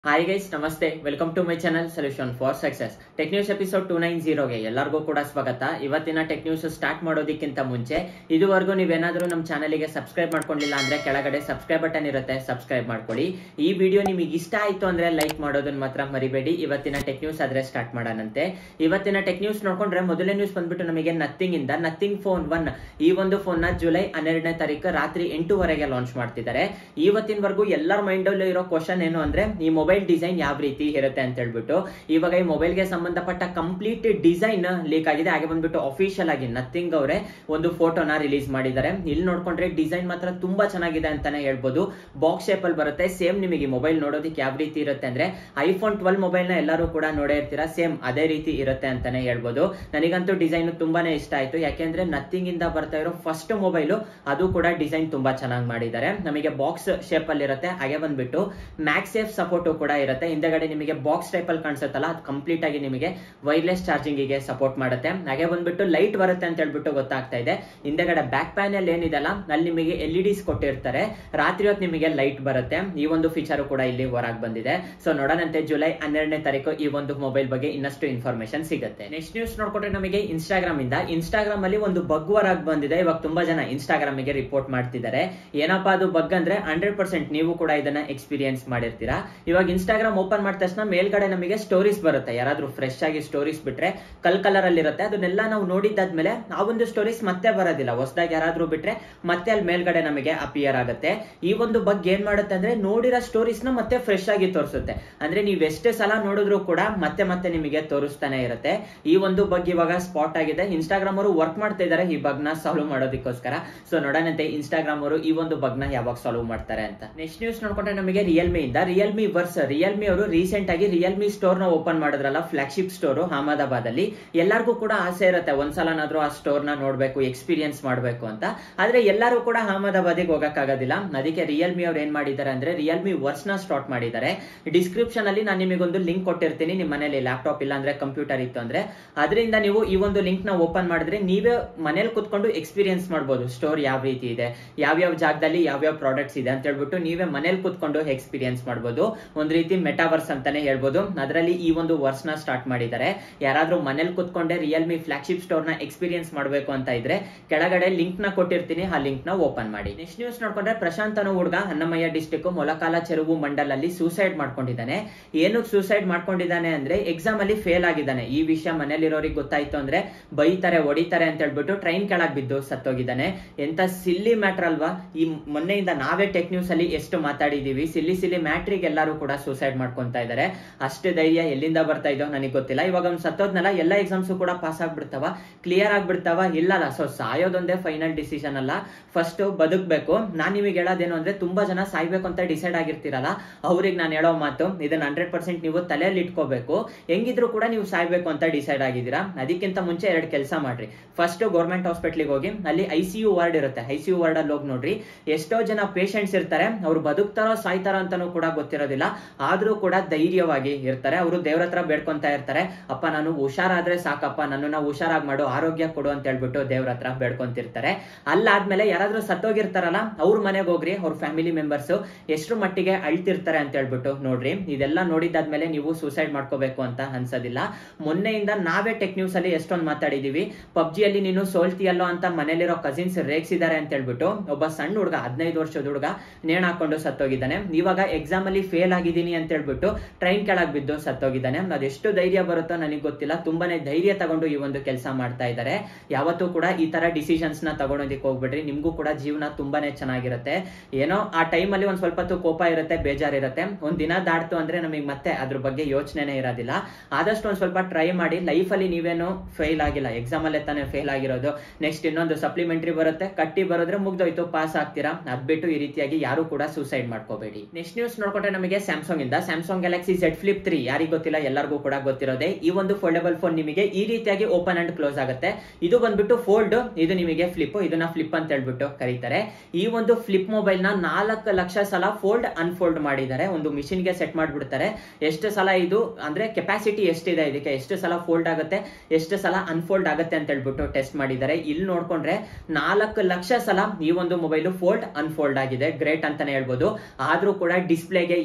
hi guys ನಮಸ್ತೆ welcome to my channel solution for success tech news episode two nine ಜೀರೋಗೆ ಎಲ್ಲರಿಗೂ ಕೂಡ ಸ್ವಾಗತ ಇವತ್ತಿನ ಟೆಕ್ ನ್ಯೂಸ್ ಸ್ಟಾರ್ಟ್ ಮಾಡೋದಕ್ಕಿಂತ ಮುಂಚೆ ಇದುವರೆಗೂ ನೀವೇನಾದರೂ ನಮ್ಮ ಚಾನಲ್ಗೆ ಸಬ್ಸ್ಕ್ರೈಬ್ ಮಾಡ್ಕೊಂಡಿಲ್ಲ ಅಂದ್ರೆ ಕೆಳಗಡೆ ಸಬ್ಸ್ಕ್ರೈಬ್ ಬಟನ್ ಇರುತ್ತೆ ಸಬ್ಸ್ಕ್ರೈಬ್ ಮಾಡ್ಕೊಳ್ಳಿ ಈ ವಿಡಿಯೋ ನಿಮಗೆ ಇಷ್ಟ ಆಯ್ತು ಅಂದ್ರೆ ಲೈಕ್ ಮಾಡೋದನ್ನ ಮಾತ್ರ ಮರಿಬೇಡಿ ಇವತ್ತಿನ ಟೆಕ್ ನ್ಯೂಸ್ ಆದ್ರೆ ಸ್ಟಾರ್ಟ್ ಮಾಡೋಣಂತೆ ಇವತ್ತಿನ ಟೆಕ್ ನ್ಯೂಸ್ ನೋಡ್ಕೊಂಡ್ರೆ ಮೊದಲನೇ ನ್ಯೂಸ್ ಬಂದ್ಬಿಟ್ಟು ನಮಗೆ ನಥಿಂಗ್ ಇಂದ ನಥಿಂಗ್ ಫೋನ್ ಒನ್ ಈ ಒಂದು ಫೋನ್ ನ ಜುಲೈ ಹನ್ನೆರಡನೇ ತಾರೀಕು ರಾತ್ರಿ ಎಂಟೂವರೆಗೆ ಲಾಂಚ್ ಮಾಡ್ತಿದ್ದಾರೆ ಇವತ್ತಿನವರೆಗೂ ಎಲ್ಲರ ಮೈಂಡ್ ಅಲ್ಲಿ ಇರೋ ಕ್ವಶನ್ ಏನು ಅಂದ್ರೆ ಈ ಮೊಬೈಲ್ ಡಿಸೈನ್ ಯಾವ ರೀತಿ ಇರುತ್ತೆ ಅಂತ ಹೇಳ್ಬಿಟ್ಟು ಇವಾಗ ಈ ಮೊಬೈಲ್ ಗೆ ಸಂಬಂಧಪಟ್ಟ ಕಂಪ್ಲೀಟ್ ಡಿಸೈನ್ ಲೀಕ್ ಆಗಿದೆ ಹಾಗೆ ಬಂದ್ಬಿಟ್ಟು ಅಫಿಷಿಯಲ್ ಆಗಿ ನಥಿಂಗ್ ಅವರೇ ಒಂದು ಫೋಟೋನ ರಿಲೀಸ್ ಮಾಡಿದ್ದಾರೆ ಇಲ್ಲಿ ನೋಡ್ಕೊಂಡ್ರೆ ಡಿಸೈನ್ ಮಾತ್ರ ತುಂಬಾ ಚೆನ್ನಾಗಿದೆ ಅಂತಾನೆ ಹೇಳ್ಬೋದು ಬಾಕ್ಸ್ ಶೇಪ್ ಅಲ್ಲಿ ಬರುತ್ತೆ ಸೇಮ್ ನಿಮಗೆ ಮೊಬೈಲ್ ನೋಡೋದಕ್ಕೆ ಯಾವ ರೀತಿ ಇರುತ್ತೆ ಅಂದ್ರೆ ಐಫೋನ್ ಟ್ವೆಲ್ ಮೊಬೈಲ್ ನ ಎಲ್ಲರೂ ಕೂಡ ನೋಡೇ ಇರ್ತೀರಾ ಸೇಮ್ ಅದೇ ರೀತಿ ಇರುತ್ತೆ ಅಂತಾನೆ ಹೇಳ್ಬೋದು ನನಗಂತೂ ಡಿಸೈನ್ ತುಂಬಾನೇ ಇಷ್ಟ ಆಯ್ತು ಯಾಕೆಂದ್ರೆ ನಥಿಂಗ್ ಇಂದ ಬರ್ತಾ ಇರೋ ಫಸ್ಟ್ ಮೊಬೈಲ್ ಅದು ಕೂಡ ಡಿಸೈನ್ ತುಂಬಾ ಚೆನ್ನಾಗಿ ಮಾಡಿದ್ದಾರೆ ನಮಗೆ ಬಾಕ್ಸ್ ಶೇಪ್ ಅಲ್ಲಿ ಇರುತ್ತೆ ಹಾಗೆ ಬಂದ್ಬಿಟ್ಟು ಮ್ಯಾಕ್ಸೇಫ್ ಸಪೋರ್ಟ್ ಕೂಡ ಇರುತ್ತೆ ಹಿಂದೆಗಡೆ ನಿಮಗೆ ಬಾಕ್ಸ್ ಟೈಪ್ ಅಲ್ಲಿ ಕಾಣಿಸುತ್ತಲ್ಲ ಅದು ಕಂಪ್ಲೀಟ್ ಆಗಿ ನಿಮಗೆ ವೈರ್ಲೆಸ್ ಚಾರ್ಜಿಂಗ್ ಗೆ ಸಪೋರ್ಟ್ ಮಾಡುತ್ತೆ ಹಾಗೆ ಬಂದ್ಬಿಟ್ಟು ಲೈಟ್ ಬರುತ್ತೆ ಅಂತ ಹೇಳ್ಬಿಟ್ಟು ಗೊತ್ತಾಗ್ತಾ ಇದೆ ಹಿಂದೆಗಡೆ ಬ್ಯಾಕ್ ಪ್ಯಾನಲ್ ಏನಿದೆಲ್ಲ ಅಲ್ಲಿ ನಿಮಗೆ ಎಲ್ ಇ ಡಿಸ್ ಕೊಟ್ಟಿರ್ತಾರೆ ರಾತ್ರಿ ಹೊತ್ತು ನಿಮಗೆ ಲೈಟ್ ಬರುತ್ತೆ ಈ ಒಂದು ಫೀಚರ್ ಕೂಡ ಇಲ್ಲಿ ಹೊರಗೆ ಬಂದಿದೆ ಸೊ ನೋಡೋಣಂತೆ ಜುಲೈ ಹನ್ನೆರಡನೇ ತಾರೀಕು ಈ ಒಂದು ಮೊಬೈಲ್ ಬಗ್ಗೆ ಇನ್ನಷ್ಟು ಇನ್ಫಾರ್ಮೇಶನ್ ಸಿಗುತ್ತೆ ನೆಕ್ಸ್ಟ್ ನ್ಯೂಸ್ ನೋಡ್ಕೊಂಡ್ರೆ ನಮಗೆ ಇನ್ಸ್ಟಾಗ್ರಾಮ್ ಇಂದ ಇನ್ಸ್ಟಾಗ್ರಾಮ್ ಅಲ್ಲಿ ಒಂದು ಬಗ್ ಹೊರಗೆ ಬಂದಿದೆ ಇವಾಗ ತುಂಬಾ ಜನ ಇನ್ಸ್ಟಾಗ್ರಾಮ್ ಗೆ ರಿಪೋರ್ಟ್ ಮಾಡ್ತಿದ್ದಾರೆ ಏನಪ್ಪಾ ಅದು ಬಗ್ ಅಂದ್ರೆ ಹಂಡ್ರೆಡ್ ಪರ್ಸೆಂಟ್ ನೀವು ಕೂಡ ಇದನ್ನ ಎಕ್ಸ್ಪೀರಿಯನ್ಸ್ ಮಾಡಿರ್ತೀರಾ ಇವಾಗ ಇನ್ಸ್ಟಾಗ್ರಾಮ್ ಓಪನ್ ಮಾಡಿದ ತಕ್ಷಣ ಮೇಲ್ಗಡೆ ನಮಗೆ ಸ್ಟೋರೀಸ್ ಬರುತ್ತೆ ಯಾರಾದ್ರೂ ಫ್ರೆಶ್ ಆಗಿ ಸ್ಟೋರೀಸ್ ಬಿಟ್ರೆ ಕಲ್ ಕಲರ್ ಅಲ್ಲಿ ಇರುತ್ತೆ ಅದನ್ನೆಲ್ಲ ನಾವು ನೋಡಿದ್ದಾದ್ಮೇಲೆ ಆ ಒಂದು ಸ್ಟೋರೀಸ್ ಮತ್ತೆ ಬರೋದಿಲ್ಲ ಹೊಸದಾಗಿ ಯಾರಾದ್ರೂ ಬಿಟ್ರೆ ಮತ್ತೆ ಅಲ್ಲಿ ಮೇಲ್ಗಡೆ ನಮಗೆ ಅಪಿಯರ್ ಆಗುತ್ತೆ ಈ ಒಂದು ಬಗ್ ಏನ್ ಮಾಡುತ್ತೆ ಅಂದ್ರೆ ನೋಡಿರೋ ಸ್ಟೋರೀಸ್ ನ ಮತ್ತೆ ಫ್ರೆಶ್ ಆಗಿ ತೋರಿಸುತ್ತೆ ಅಂದ್ರೆ ನೀವು ಎಷ್ಟೇ ಸಲ ನೋಡಿದ್ರು ಕೂಡ ಮತ್ತೆ ಮತ್ತೆ ನಿಮಗೆ ತೋರಿಸ್ತಾನೆ ಇರುತ್ತೆ ಈ ಒಂದು ಬಗ್ ಇವಾಗ ಸ್ಪಾಟ್ ಆಗಿದೆ ಇನ್ಸ್ಟಾಗ್ರಾಮ್ ಅವರು ವರ್ಕ್ ಮಾಡ್ತಾ ಇದ್ದಾರೆ ಈ ಬಗ್ ನ ಸಾಲ್ವ್ ಮಾಡೋದಕ್ಕೋಸ್ಕರ ಸೊ ನೋಡೋಣಂತೆ ಇನ್ಸ್ಟಾಗ್ರಾಮ್ ಅವರು ಈ ಒಂದು ಬಗ್ ನ ಯಾವಾಗ ಸಾಲ್ವ್ ಮಾಡ್ತಾರೆ ಅಂತ ನೆಕ್ಸ್ಟ್ ನ್ಯೂಸ್ ನೋಡ್ಕೊಂಡ್ರೆ ನಮಗೆ ರಿಯಲ್ಮಿ ಇಂದ ರಿಯಲ್ಮಿ ವರ್ಸ್ ರಿಯಲ್ಮಿ ಅವರು ರೀಸೆಂಟ್ ಆಗಿ ರಿಯಲ್ಮಿ ಸ್ಟೋರ್ ನ ಓಪನ್ ಮಾಡಿದ್ರಲ್ಲ ಫ್ಲಾಗ್ಶಿಪ್ ಸ್ಟೋರ್ ಅಹಮದಾಬಾದ್ ಅಲ್ಲಿ ಎಲ್ಲರಿಗೂ ಕೂಡ ಆಸೆ ಇರುತ್ತೆ ಒಂದ್ಸಲನಾದ್ರೂ ಆ ಸ್ಟೋರ್ ನ ನೋಡ್ಬೇಕು ಎಕ್ಸ್ಪೀರಿಯನ್ಸ್ ಮಾಡಬೇಕು ಅಂತ ಆದ್ರೆ ಎಲ್ಲರೂ ಕೂಡ ಅಹಮದಾಬಾದಿಗೆ ಹೋಗಕ್ಕಾಗೋದಿಲ್ಲ ಅದಕ್ಕೆ ರಿಯಲ್ಮಿ ಅವ್ರು ಏನ್ ಮಾಡಿದ್ದಾರೆ ಅಂದ್ರೆ ರಿಯಲ್ಮಿ ವರ್ಸ್ ನ ಸ್ಟಾರ್ಟ್ ಮಾಡಿದ್ದಾರೆ ಡಿಸ್ಕ್ರಿಪ್ಷನ್ ಅಲ್ಲಿ ನಾನು ನಿಮಗೊಂದು ಲಿಂಕ್ ಕೊಟ್ಟಿರ್ತೀನಿ ನಿಮ್ಮ ಮನೇಲಿ ಲ್ಯಾಪ್ಟಾಪ್ ಇಲ್ಲ ಅಂದ್ರೆ ಕಂಪ್ಯೂಟರ್ ಇತ್ತು ಅಂದ್ರೆ ಅದರಿಂದ ನೀವು ಈ ಒಂದು ಲಿಂಕ್ ನ ಓಪನ್ ಮಾಡಿದ್ರೆ ನೀವೇ ಮನೇಲಿ ಕುತ್ಕೊಂಡು ಎಕ್ಸ್ಪೀರಿಯನ್ಸ್ ಮಾಡಬಹುದು ಸ್ಟೋರ್ ಯಾವ ರೀತಿ ಇದೆ ಯಾವ್ಯಾವ ಜಾಗದಲ್ಲಿ ಯಾವ್ಯಾವ ಪ್ರಾಡಕ್ಟ್ಸ್ ಇದೆ ಅಂತ ಹೇಳ್ಬಿಟ್ಟು ನೀವೇ ಮನೇಲಿ ಕುತ್ಕೊಂಡು ಎಕ್ಸ್ಪೀರಿಯನ್ಸ್ ಮಾಡಬಹುದು ಒಂದ್ ರೀತಿ ಮೆಟಾವರ್ಸ್ ಅಂತಾನೆ ಹೇಳ್ಬೋದು ಅದರಲ್ಲಿ ಈ ಒಂದು ವರ್ಸ್ ನ ಸ್ಟಾರ್ಟ್ ಮಾಡಿದ್ದಾರೆ ಯಾರಾದ್ರೂ ಮನೇಲಿ ಕುತ್ಕೊಂಡೆ ರಿಯಲ್ಮಿ ಫ್ಲಾಗ್ಶಿಪ್ ಸ್ಟೋರ್ ನ ಎಕ್ಸ್ಪೀರಿಯನ್ಸ್ ಮಾಡಬೇಕು ಅಂತ ಇದ್ರೆ ಕೆಳಗಡೆ ಲಿಂಕ್ ನ ಕೊಟ್ಟಿರ್ತೀನಿ ಆ ಲಿಂಕ್ ನ ಓಪನ್ ಮಾಡಿ ನೆಕ್ಸ್ಟ್ ನ್ಯೂಸ್ ನೋಡ್ಕೊಂಡ್ರೆ ಪ್ರಶಾಂತ್ ಅನ್ನೋ ಹುಡುಗ ಹನ್ನಮಯ್ಯ ಡಿಸ್ಟಿಕ್ ಮೊಲಕಾಲ ಚೆರುವು ಮಂಡಲ್ ಅಲ್ಲಿ ಸೂಸೈಡ್ ಮಾಡ್ಕೊಂಡಿದ್ದಾನೆ ಏನಕ್ಕೆ ಸೂಸೈಡ್ ಮಾಡ್ಕೊಂಡಿದ್ದಾನೆ ಅಂದ್ರೆ ಎಕ್ಸಾಮ್ ಅಲ್ಲಿ ಫೇಲ್ ಆಗಿದ್ದಾನೆ ಈ ವಿಷಯ ಮನೇಲಿರೋರಿಗೆ ಗೊತ್ತಾಯ್ತು ಅಂದ್ರೆ ಬೈತಾರೆ ಹೊಡಿತಾರೆ ಅಂತ ಹೇಳ್ಬಿಟ್ಟು ಟ್ರೈನ್ ಕೆಳಗ್ ಬಿದ್ದು ಸತ್ತೋಗಿದ್ದಾನೆ ಎಂತ ಸಿಲ್ಲಿ ಮ್ಯಾಟ್ರ್ ಅಲ್ವಾ ಈ ಮೊನ್ನೆಯಿಂದ ನಾವೇ ಟೆಕ್ ನ್ಯೂಸ್ ಅಲ್ಲಿ ಎಷ್ಟು ಮಾತಾಡಿದೀವಿ ಸಿಲ್ಲಿ ಸಿಲ್ಲಿ ಮ್ಯಾಟ್ರಿಗೆ ಎಲ್ಲರೂ ಕೂಡ ಸೂಸೈಡ್ ಮಾಡ್ಕೊಂತ ಇದ್ದಾರೆ ಅಷ್ಟು ಧೈರ್ಯ ಎಲ್ಲಿಂದ ಬರ್ತಾ ಇದೋ ನನಗೆ ಗೊತ್ತಿಲ್ಲ ಇವಾಗ ಅವ್ನು ಸತ್ತೋದ್ನಲ್ಲ ಎಲ್ಲ ಎಕ್ಸಾಮ್ಸ್ ಕೂಡ ಪಾಸ್ ಆಗ್ಬಿಡ್ತಾವ ಕ್ಲಿಯರ್ ಆಗ್ಬಿಡ್ತಾವ ಇಲ್ಲಲ್ಲ ಸೊ ಸಾಯೋದೊಂದೇ ಫೈನಲ್ ಡಿಸಿಷನ್ ಅಲ್ಲ ಫಸ್ಟ್ ಬದುಕ್ಬೇಕು ನಾನ್ ನಿಮಗೆ ಹೇಳೋದೇನು ಅಂದ್ರೆ ತುಂಬಾ ಜನ ಸಾಯ್ಬೇಕು ಅಂತ ಡಿಸೈಡ್ ಆಗಿರ್ತೀರಲ್ಲ ಅವ್ರಿಗೆ ನಾನು ಹೇಳೋ ಮಾತು ಇದನ್ನ ಹಂಡ್ರೆಡ್ ಪರ್ಸೆಂಟ್ ನೀವು ತಲೆಯಲ್ಲಿ ಇಟ್ಕೋಬೇಕು ಹೆಂಗಿದ್ರು ಕೂಡ ನೀವು ಸಾಯ್ಬೇಕು ಅಂತ ಡಿಸೈಡ್ ಆಗಿದ್ದೀರಾ ಅದಕ್ಕಿಂತ ಮುಂಚೆ ಎರಡು ಕೆಲಸ ಮಾಡ್ರಿ ಫಸ್ಟ್ ಗೌರ್ಮೆಂಟ್ ಹಾಸ್ಪಿಟ್ಲಿಗೆ ಹೋಗಿ ಅಲ್ಲಿ ಐ ಸಿ ಯು ವಾರ್ಡ್ ಇರುತ್ತೆ ಐ ಸಿ ಯು ವಾರ್ಡ್ ಅಲ್ಲಿ ಹೋಗಿ ನೋಡ್ರಿ ಎಷ್ಟೋ ಜನ ಪೇಷಂಟ್ಸ್ ಇರ್ತಾರೆ ಅವ್ರು ಬದುಕ್ತಾರೋ ಸಾಯ್ತಾರೋ ಅಂತಾನೂ ಕೂಡ ಗೊತ್ತಿರೋದಿಲ್ಲ ಆದ್ರೂ ಕೂಡ ಧೈರ್ಯವಾಗಿ ಇರ್ತಾರೆ ಅವರು ದೇವ್ರ ಹತ್ರ ಬೇಡ್ಕೊಂತ ಇರ್ತಾರೆ ಅಪ್ಪ ನಾನು ಹುಷಾರಾದ್ರೆ ಸಾಕಪ್ಪ ನನ್ನನ್ನ ಹುಷಾರಾಗಿ ಮಾಡು ಆರೋಗ್ಯ ಕೊಡು ಅಂತ ಹೇಳ್ಬಿಟ್ಟು ದೇವ್ರ ಹತ್ರ ಬೇಡ್ಕೊಂತಿರ್ತಾರೆ ಅಲ್ಲಾದ್ಮೇಲೆ ಯಾರಾದ್ರೂ ಸತ್ತೋಗಿರ್ತಾರಲ್ಲ ಅವ್ರ ಮನೆಗೆ ಹೋಗ್ರಿ ಅವ್ರ ಫ್ಯಾಮಿಲಿ ಮೆಂಬರ್ಸ್ ಎಷ್ಟು ಮಟ್ಟಿಗೆ ಅಳ್ತಿರ್ತಾರೆ ಅಂತ ಹೇಳ್ಬಿಟ್ಟು ನೋಡ್ರಿ ಇದೆಲ್ಲ ನೋಡಿದಾದ್ಮೇಲೆ ನೀವು ಸೂಸೈಡ್ ಮಾಡ್ಕೋಬೇಕು ಅಂತ ಅನ್ಸೋದಿಲ್ಲ ಮೊನ್ನೆಯಿಂದ ನಾವೇ ಟೆಕ್ ನ್ಯೂಸ್ ಅಲ್ಲಿ ಎಷ್ಟೊಂದು ಮಾತಾಡಿದೀವಿ ಪಬ್ಜಿಯಲ್ಲಿ ನೀನು ಸೋಲ್ತಿಯಲ್ಲೋ ಅಂತ ಮನೇಲಿರೋ ಕಸಿನ್ಸ್ ರೇಗ್ಸಿದ್ದಾರೆ ಅಂತ ಹೇಳ್ಬಿಟ್ಟು ಒಬ್ಬ ಸಣ್ಣ ಹುಡುಗ ಹದಿನೈದು ವರ್ಷದ ಹುಡುಗ ನೇಣ್ ಹಾಕೊಂಡು ಸತ್ತೋಗಿದ್ದಾನೆ ಇವಾಗ ಎಕ್ಸಾಮ್ ಅಲ್ಲಿ ಫೇಲ್ ಆಗಿದ್ದೀನಿ ಅಂತ ಹೇಳ್ಬಿಟ್ಟು ಟ್ರೈನ್ ಕೆಳಗ್ ಬಿದ್ದು ಸತ್ತೋಗಿದ್ದಾನೆ ಅದೆಷ್ಟು ಧೈರ್ಯ ಬರುತ್ತೋ ನನಗೆ ಗೊತ್ತಿಲ್ಲ ತುಂಬಾನೇ ಧೈರ್ಯ ತಗೊಂಡು ಈ ಒಂದು ಕೆಲಸ ಮಾಡ್ತಾ ಇದ್ದಾರೆ ಯಾವತ್ತೂ ಕೂಡ ಈ ತರ ಡಿಸಿಷನ್ಸ್ ನ ತಗೊಳೋದಕ್ಕೆ ಹೋಗ್ಬಿಡ್ರಿ ನಿಮ್ಗೂ ಕೂಡ ಜೀವನ ತುಂಬಾನೇ ಚೆನ್ನಾಗಿರುತ್ತೆ ಏನೋ ಆ ಟೈಮ್ ಅಲ್ಲಿ ಒಂದ್ ಸ್ವಲ್ಪ ಹೊತ್ತು ಕೋಪ ಇರುತ್ತೆ ಬೇಜಾರಿರುತ್ತೆ ಒಂದ್ ದಿನ ದಾಟ್ತು ಅಂದ್ರೆ ನಮಗೆ ಮತ್ತೆ ಅದ್ರ ಬಗ್ಗೆ ಯೋಚನೆನೇ ಇರೋದಿಲ್ಲ ಆದಷ್ಟು ಒಂದ್ ಸ್ವಲ್ಪ ಟ್ರೈ ಮಾಡಿ ಲೈಫ್ ಅಲ್ಲಿ ನೀವೇನು ಫೇಲ್ ಆಗಿಲ್ಲ ಎಕ್ಸಾಮ್ ಅಲ್ಲೇ ತಾನೇ ಫೇಲ್ ಆಗಿರೋದು ನೆಕ್ಸ್ಟ್ ಇನ್ನೊಂದು ಸಪ್ಲಿಮೆಂಟರಿ ಬರುತ್ತೆ ಕಟ್ಟಿ ಬರೋದ್ರೆ ಮುಗ್ದೋಯ್ತು ಪಾಸ್ ಆಗ್ತೀರಾ ಅದ್ಬಿಟ್ಟು ಈ ರೀತಿಯಾಗಿ ಯಾರು ಕೂಡ ಸೂಸೈಡ್ ಮಾಡ್ಕೋಬೇಡಿ ನೆಕ್ಸ್ಟ್ ನ್ಯೂಸ್ ನೋಡ್ಕೊಂಡ್ರೆ ನಮಗೆ ಸ್ಯಾಮ್ಸಂಗ್ ಇಂದ Samsung Galaxy Z flip three ಯಾರಿಗೂ ಗೊತ್ತಿಲ್ಲ ಎಲ್ಲರಿಗೂ ಕೂಡ ಗೊತ್ತಿರೋದೆ ಈ ಒಂದು ಫೋಲ್ಡಬಲ್ ಫೋನ್ ನಿಮಗೆ ಈ ರೀತಿಯಾಗಿ ಓಪನ್ ಅಂಡ್ ಕ್ಲೋಸ್ ಆಗುತ್ತೆ ಇದು ಬಂದ್ಬಿಟ್ಟು ಫೋಲ್ಡ್ ಇದು ನಿಮಗೆ ಫ್ಲಿಪ್ ಇದನ್ನ ಫ್ಲಿಪ್ ಅಂತ ಹೇಳ್ಬಿಟ್ಟು ಕರೀತಾರೆ ಈ ಒಂದು ಫ್ಲಿಪ್ ಮೊಬೈಲ್ ನ ನಾಲ್ಕು ಲಕ್ಷ ಸಲ ಫೋಲ್ಡ್ ಅನ್ಫೋಲ್ಡ್ ಮಾಡಿದ್ದಾರೆ ಒಂದು ಮಿಷಿನ್ ಗೆ ಸೆಟ್ ಮಾಡ್ಬಿಡ್ತಾರೆ ಎಷ್ಟು ಸಲ ಇದು ಅಂದ್ರೆ ಕೆಪಾಸಿಟಿ ಎಷ್ಟಿದೆ ಇದಕ್ಕೆ ಎಷ್ಟು ಸಲ ಫೋಲ್ಡ್ ಆಗುತ್ತೆ ಎಷ್ಟು ಸಲ ಅನ್ಫೋಲ್ಡ್ ಆಗುತ್ತೆ ಅಂತ ಹೇಳ್ಬಿಟ್ಟು ಟೆಸ್ಟ್ ಮಾಡಿದ್ದಾರೆ ಇಲ್ಲಿ ನೋಡ್ಕೊಂಡ್ರೆ ನಾಲ್ಕು ಲಕ್ಷ ಸಲ ಈ ಒಂದು ಮೊಬೈಲ್ ಫೋಲ್ಡ್ ಅನ್ಫೋಲ್ಡ್ ಆಗಿದೆ ಗ್ರೇಟ್ ಅಂತಾನೆ ಹೇಳ್ಬೋದು ಆದ್ರೂ ಕೂಡ ಡಿಸ್ಪ್ಲೇಗೆ ಏನು ಕೂಡ